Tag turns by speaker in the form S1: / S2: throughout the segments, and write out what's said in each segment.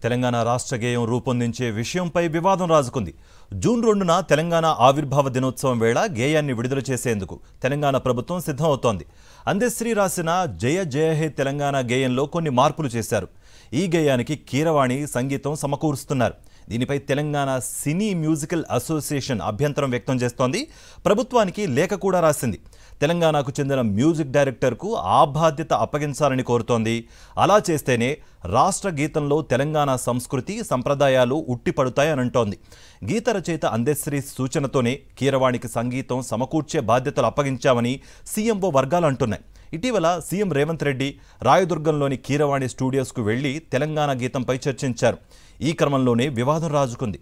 S1: తెలంగాణ రాష్ట్ర గేయం రూపొందించే విషయంపై వివాదం రాజుకుంది జూన్ రెండున తెలంగాణ ఆవిర్భావ దినోత్సవం వేళ గేయాన్ని విడుదల చేసేందుకు తెలంగాణ ప్రభుత్వం సిద్ధమవుతోంది అందశ్రీ రాసిన జయ జయ హే తెలంగాణ గేయంలో కొన్ని మార్పులు చేశారు ఈ గేయానికి కీరవాణి సంగీతం సమకూరుస్తున్నారు దీనిపై తెలంగాణ సినీ మ్యూజికల్ అసోసియేషన్ అభ్యంతరం వ్యక్తం చేస్తోంది ప్రభుత్వానికి లేఖ కూడా రాసింది తెలంగాణకు చెందిన మ్యూజిక్ డైరెక్టర్కు ఆ బాధ్యత అప్పగించాలని కోరుతోంది అలా చేస్తేనే రాష్ట్ర గీతంలో తెలంగాణ సంస్కృతి సంప్రదాయాలు ఉట్టిపడుతాయని అంటోంది గీత రచయిత అందశ్రీ సూచనతోనే కీరవాణికి సంగీతం సమకూర్చే బాధ్యతలు అప్పగించామని సీఎంఓ వర్గాలు అంటున్నాయి ఇటీవల సీఎం రేవంత్ రెడ్డి రాయదుర్గంలోని కీరవాణి స్టూడియోస్కు వెళ్లి తెలంగాణ గీతంపై చర్చించారు ఈ క్రమంలోనే వివాదం రాజుకుంది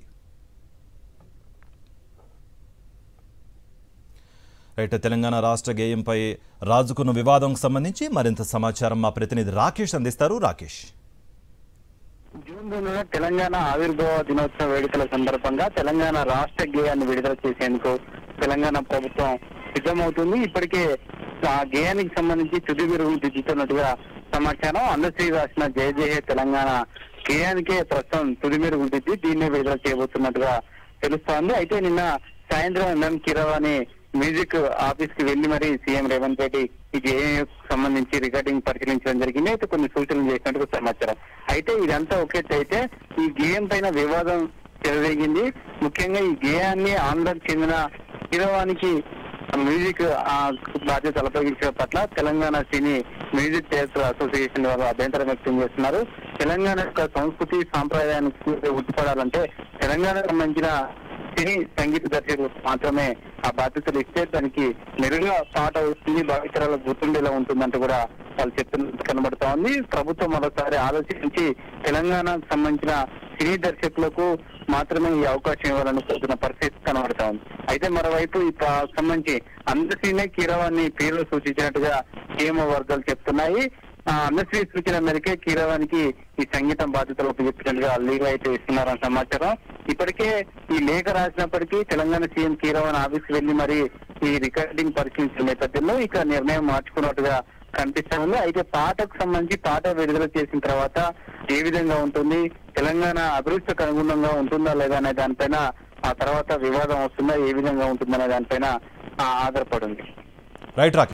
S1: రైట్ తెలంగాణ రాష్ట్ర గేయంపై రాజుకున్న వివాదంకు సంబంధించి మరింత సమాచారం మా ప్రతినిధి రాకేష్ అందిస్తారు రాకేష్
S2: జూన్ రెండున తెలంగాణ ఆవిర్భావ దినోత్సవ వేడుకల సందర్భంగా తెలంగాణ రాష్ట్ర గేయాన్ని విడుదల చేసేందుకు తెలంగాణ ప్రభుత్వం సిద్ధమవుతుంది ఇప్పటికే ఆ గేయానికి సంబంధించి తుది విరుగులు దిద్దుతున్నట్టుగా సమాచారం అందశ్రీ రాసిన జయ జయ హే తెలంగాణ గేయానికే ప్రస్తుతం తుది మెరుగులు దిద్ది దీన్నే విడుదల చేయబోతున్నట్టుగా తెలుస్తోంది అయితే నిన్న సాయంత్రం ఎంఎం కిరవాణి మ్యూజిక్ ఆఫీస్ కి వెళ్లి మరి సీఎం రేవంత్ రెడ్డి ఈ గేయం సంబంధించి రికార్డింగ్ పరిశీలించడం జరిగింది అయితే కొన్ని సూచనలు చేసినట్టుగా సమాచారం అయితే ఇదంతా ఒకే అయితే ఈ గేయం పైన వివాదం చెలరేగింది ముఖ్యంగా ఈ గేయాన్ని ఆంధ్రకు చెందిన కిరవానికి మ్యూజిక్ ఆ, బాధ్యత అప్పగించడం పట్ల Telangana cine music director association వారు అభ్యంతరం వ్యక్తం చేస్తున్నారు తెలంగాణ యొక్క సంస్కృతి సాంప్రదాయానికి ఉట్టిపడాలంటే తెలంగాణకు సంబంధించిన సినీ సంగీత దర్శకులు మాత్రమే ఆ బాధ్యతలు ఇస్తే దానికి మెరుగా పాట వస్తుంది భావితరాలకు గుర్తుండేలా ఉంటుందంటూ కూడా వాళ్ళు చెప్తున్నట్టు కనబడతా ఉంది ప్రభుత్వం మరోసారి ఆలోచించి తెలంగాణకు సంబంధించిన సినీ దర్శకులకు మాత్రమే ఈ అవకాశం ఇవ్వాలని కోరుతున్న పరిస్థితి కనబడతా ఉంది అయితే మరోవైపు ఈ ప్ర- సంబంధించి అందరినే కీరవాన్ని పేర్లు సూచించినట్టుగా సీఎంఓ వర్గాలు చెప్తున్నాయి ఆ, అందశ్రీ సూచన మేరకే కీరవానికి ఈ సంగీతం బాధ్యతలు చెప్పినట్టుగా లీగల్ అయితే ఇస్తున్నారని సమాచారం ఇప్పటికే ఈ లేఖ రాసినప్పటికీ తెలంగాణ సీఎం కీరవాన్ ఆఫీస్ కి వెళ్లి మరి ఈ రికార్డింగ్ పరిశీలించిన నేపథ్యంలో ఇక నిర్ణయం మార్చుకున్నట్టుగా కనిపిస్తా ఉంది అయితే పాటకు సంబంధించి పాట విడుదల చేసిన తర్వాత ఏ విధంగా ఉంటుంది తెలంగాణ అభివృద్ధికి అనుగుణంగా ఉంటుందా లేదా అనే దానిపైన ఆ తర్వాత వివాదం వస్తుందా ఏ విధంగా ఉంటుందనే దానిపైన ఆ, ఆధారపడి ఉంది
S1: రైట్ రాకేష్